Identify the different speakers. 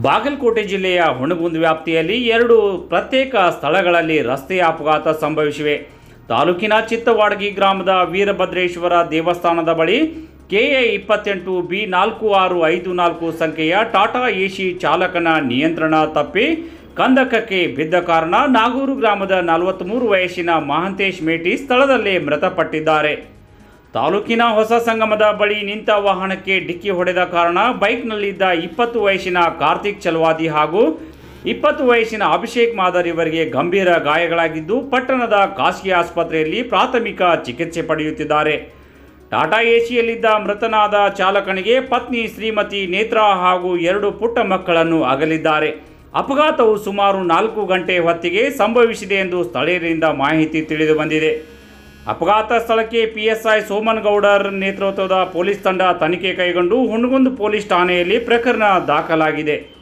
Speaker 1: ಬಾಗಲಕೋಟೆ ಜಿಲ್ಲೆಯ ಹುಣಗುಂದ್ ವ್ಯಾಪ್ತಿಯಲ್ಲಿ ಎರಡು ಪ್ರತ್ಯೇಕ ಸ್ಥಳಗಳಲ್ಲಿ ರಸ್ತೆ ಅಪಘಾತ ಸಂಭವಿಸಿವೆ ತಾಲೂಕಿನ ಚಿತ್ತವಾಡಗಿ ಗ್ರಾಮದ ವೀರಭದ್ರೇಶ್ವರ ದೇವಸ್ಥಾನದ ಬಳಿ ಕೆಎ ಇಪ್ಪತ್ತೆಂಟು ಬಿ ನಾಲ್ಕು ಆರು ಐದು ನಾಲ್ಕು ಸಂಖ್ಯೆಯ ಟಾಟಾ ಎಸಿ ಚಾಲಕನ ನಿಯಂತ್ರಣ ತಪ್ಪಿ ಕಂದಕಕ್ಕೆ ಬಿದ್ದ ಕಾರಣ ನಾಗೂರು ಗ್ರಾಮದ ನಲವತ್ತ್ಮೂರು ವಯಸ್ಸಿನ ಮಹಾಂತೇಶ್ ಮೇಟಿ ಸ್ಥಳದಲ್ಲೇ ಮೃತಪಟ್ಟಿದ್ದಾರೆ ತಾಲೂಕಿನ ಹೊಸ ಸಂಗಮದ ಬಳಿ ನಿಂತ ವಾಹನಕ್ಕೆ ಡಿಕ್ಕಿ ಹೊಡೆದ ಕಾರಣ ಬೈಕ್ನಲ್ಲಿದ್ದ ಇಪ್ಪತ್ತು ವಯಸ್ಸಿನ ಕಾರ್ತಿಕ್ ಚಲವಾದಿ ಹಾಗೂ ಇಪ್ಪತ್ತು ವಯಸ್ಸಿನ ಅಭಿಷೇಕ್ ಮಾದರ್ ಇವರಿಗೆ ಗಂಭೀರ ಗಾಯಗಳಾಗಿದ್ದು ಪಟ್ಟಣದ ಖಾಸಗಿ ಆಸ್ಪತ್ರೆಯಲ್ಲಿ ಪ್ರಾಥಮಿಕ ಚಿಕಿತ್ಸೆ ಪಡೆಯುತ್ತಿದ್ದಾರೆ ಟಾಟಾ ಎಸಿಯಲ್ಲಿದ್ದ ಮೃತನಾದ ಚಾಲಕನಿಗೆ ಪತ್ನಿ ಶ್ರೀಮತಿ ನೇತ್ರಾ ಹಾಗೂ ಎರಡು ಪುಟ್ಟ ಮಕ್ಕಳನ್ನು ಅಗಲಿದ್ದಾರೆ ಅಪಘಾತವು ಸುಮಾರು ನಾಲ್ಕು ಗಂಟೆ ಹೊತ್ತಿಗೆ ಸಂಭವಿಸಿದೆ ಎಂದು ಸ್ಥಳೀಯರಿಂದ ಮಾಹಿತಿ ತಿಳಿದು ಬಂದಿದೆ ಅಪಘಾತ ಸ್ಥಳಕ್ಕೆ ಪಿಎಸ್ಐ ಸೋಮನ್ ಗೌಡರ್ ನೇತೃತ್ವದ ಪೊಲೀಸ್ ತಂಡ ತನಿಖೆ ಕೈಗೊಂಡು ಹುಣಗುಂದ್ ಪೊಲೀಸ್ ಠಾಣೆಯಲ್ಲಿ ಪ್ರಕರಣ ದಾಖಲಾಗಿದೆ